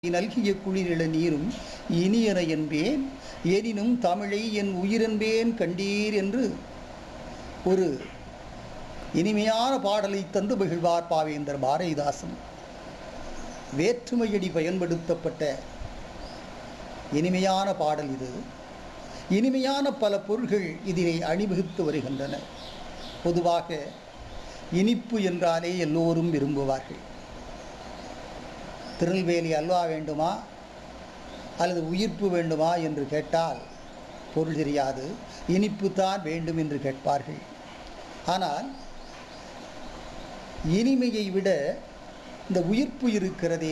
நல்கிய குளிரிள நீரும் இனியன என்பேன் எனினும் தமிழை என் உயிரென்பேன் கண்டீர் என்று ஒரு இனிமையான பாடலை தந்து மகிழ்வார் பாவேந்தர் பாரதிதாசன் வேற்றுமையடி பயன்படுத்தப்பட்ட இனிமையான பாடல் இது இனிமையான பல பொருள்கள் இதிலே அணிவகுத்து வருகின்றன பொதுவாக இனிப்பு என்றாலே எல்லோரும் விரும்புவார்கள் திருநெல்வேலி அல்வா வேண்டுமா அல்லது உயிர்ப்பு வேண்டுமா என்று கேட்டால் பொருள் தெரியாது இனிப்பு தான் வேண்டும் என்று கேட்பார்கள் ஆனால் இனிமையை விட இந்த உயிர்ப்பு இருக்கிறதே